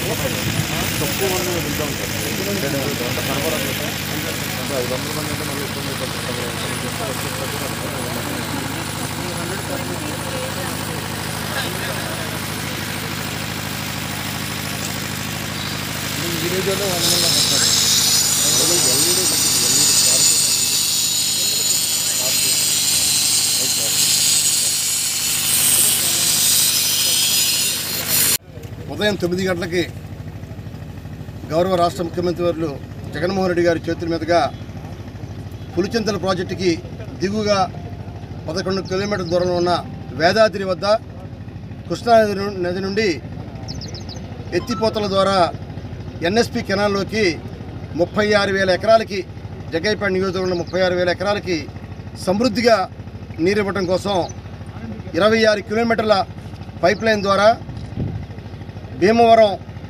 తక్కువ మంది వెళ్తాం సార్ అంత సరఫరా చేస్తాం అంటే ఐదు వందల మంది అంటే మళ్ళీ ఇబ్బంది ఈ రేడియోలో వంద మంది వస్తారు ఎల్ఈడి ఎల్ఈడి ఉదయం తొమ్మిది గంటలకి గౌరవ రాష్ట్ర ముఖ్యమంత్రి వర్యులు జగన్మోహన్ రెడ్డి గారి చేతుల మీదుగా పులిచింతల ప్రాజెక్టుకి దిగువగా పదకొండు కిలోమీటర్ల దూరంలో ఉన్న వేదాద్రి వద్ద కృష్ణానది ను- నది నుండి ఎత్తిపోతల ద్వారా ఎన్ఎస్పి కెనాల్లోకి ముప్పై ఆరు వేల ఎకరాలకి జగ్గైపేట నియోజకవర్గంలో ముప్పై ఆరు వేల ఎకరాలకి సమృద్ధిగా నీరు ఇవ్వడం కోసం ఇరవై ఆరు కిలోమీటర్ల పైప్ లైన్ ద్వారా భీమవరం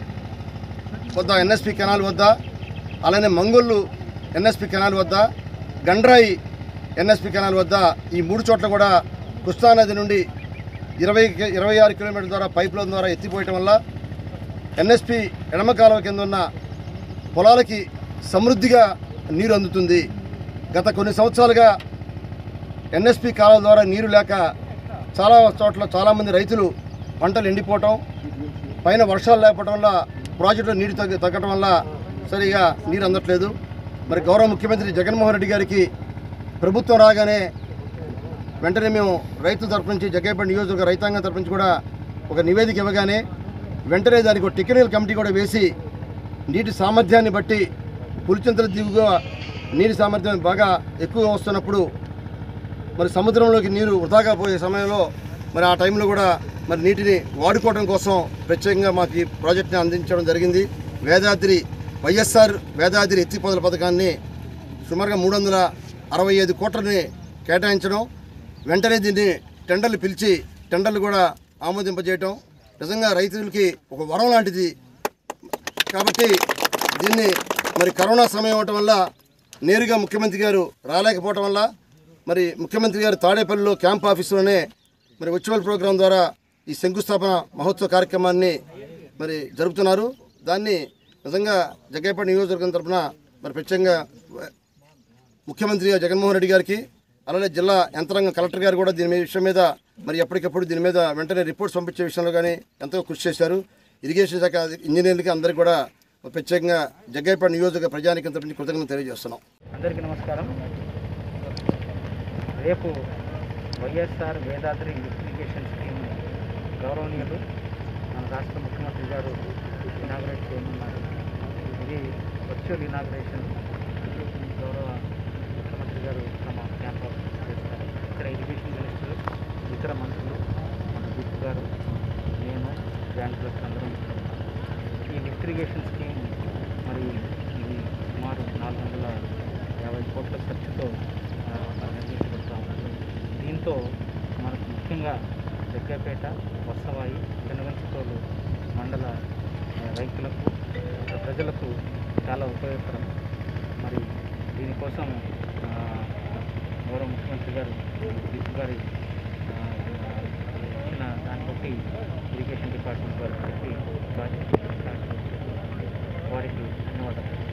వద్ద ఎన్ఎస్పి కెనాల్ వద్ద అలానే మంగొల్లు ఎన్ఎస్పి కెనాల్ వద్ద గండ్రాయి ఎన్ఎస్పి కెనాల్ వద్ద ఈ మూడు చోట్ల కూడా కృష్ణానది నుండి ఇరవై కి- ఇరవై ఆరు కిలోమీటర్ల ద్వారా పైప్ లైన్ ద్వారా ఎత్తిపోయటం వల్ల ఎన్ఎస్పి ఎడమ కాలువ కింద ఉన్న పొలాలకి సమృద్ధిగా నీరు అందుతుంది గత కొన్ని సంవత్సరాలుగా ఎన్ఎస్పి కాలువ ద్వారా నీరు లేక చాలా చోట్ల చాలామంది రైతులు పంటలు ఎండిపోవటం పైన వర్షాలు లేకపోవడం వల్ల ప్రాజెక్టులో నీరు తగ్గ తగ్గడం వల్ల సరిగా నీరు అందట్లేదు మరి గౌరవ ముఖ్యమంత్రి జగన్మోహన్ రెడ్డి గారికి ప్రభుత్వం రాగానే వెంటనే మేము రైతుల తరపు నుంచి జగ్గైపేట నియోజకవర్గ రైతాంగం తరపు నుంచి కూడా ఒక నివేదిక ఇవ్వగానే వెంటనే దానికి ఒక టెక్నికల్ కమిటీ కూడా వేసి నీటి సామర్థ్యాన్ని బట్టి పులిచింతల దిగుగా నీటి సామర్థ్యం బాగా ఎక్కువగా వస్తున్నప్పుడు మరి సముద్రంలోకి నీరు వృధాగా పోయే సమయంలో మరి ఆ టైంలో కూడా మరి నీటిని వాడుకోవడం కోసం ప్రత్యేకంగా మాకు ఈ ప్రాజెక్ట్ని అందించడం జరిగింది వేదాద్రి వైఎస్ఆర్ వేదాద్రి ఎత్తిపోతల పథకాన్ని సుమారుగా మూడు వందల అరవై ఐదు కోట్లని కేటాయించడం వెంటనే దీన్ని టెండర్లు పిలిచి టెండర్లు కూడా ఆమోదింపజేయటం నిజంగా రైతులకి ఒక వరం లాంటిది కాబట్టి దీన్ని మరి కరోనా సమయం అవటం వల్ల నేరుగా ముఖ్యమంత్రి గారు రాలేకపోవటం వల్ల మరి ముఖ్యమంత్రి గారు తాడేపల్లిలో క్యాంప్ ఆఫీసులోనే మరి వర్చువల్ ప్రోగ్రాం ద్వారా ఈ శంకుస్థాపన మహోత్సవ కార్యక్రమాన్ని మరి జరుపుతున్నారు దాన్ని నిజంగా జగ్గైపేట నియోజకవర్గం తరఫున మరి ప్రత్యేకంగా ముఖ్యమంత్రి జగన్మోహన్ రెడ్డి గారికి అలాగే జిల్లా యంత్రాంగం కలెక్టర్ గారు కూడా దీని మీద విషయం మీద మరి ఎప్పటికప్పుడు దీని మీద వెంటనే రిపోర్ట్స్ పంపించే విషయంలో కానీ ఎంతో కృషి చేశారు ఇరిగేషన్ శాఖ ఇంజనీర్లకి అందరికీ కూడా ప్రత్యేకంగా జగ్గైపేట నియోజక ప్రజానికం తరపు నుంచి కృతజ్ఞతలు తెలియజేస్తున్నాం అందరికీ నమస్కారం రేపు వైఎస్ఆర్ వేదాద్రి ఇరిగేషన్ స్కీమ్ గౌరవనీయులు మన రాష్ట్ర ముఖ్యమంత్రి గారు ఇనాగ్రేట్ చేయనున్నారు ఇది వర్చువల్ ఇనాగ్రేషన్ గౌరవ ముఖ్యమంత్రి గారు తమ క్యాంపస్ చేస్తారు ఇక్కడ ఇరిగేషన్ మినిస్టర్ ఇతర మంత్రులు మన దీప్ గారు నేను గ్రాండ్ ప్లస్ అందరం ఇక్కడ ఉన్నాం. ఈ లిఫ్ట్ ఇరిగేషన్ స్కీమ్ మరి ఇది సుమారు నాలుగు వందల యాభై కోట్ల ఖర్చుతో ఆ, మరి నిర్మించబడతా ఉంది దీంతో మనకు ముఖ్యంగా జగ్గపేట వసవాయి పెనుగంచుతోలు మండల ఆ, రైతులకు ఆ, ప్రజలకు చాలా ఉపయోగకరం మరి దీనికోసం ఆ, గౌరవ ముఖ్యమంత్రి గారు దీప్ గారి ఆ, ఇచ్చిన దాన్ని బట్టి ఇరిగేషన్ డిపార్ట్మెంట్ వారికి చెప్పి ప్రాజెక్ట్ స్టార్ట్ చేశారు. వారికి ధన్యవాదాలు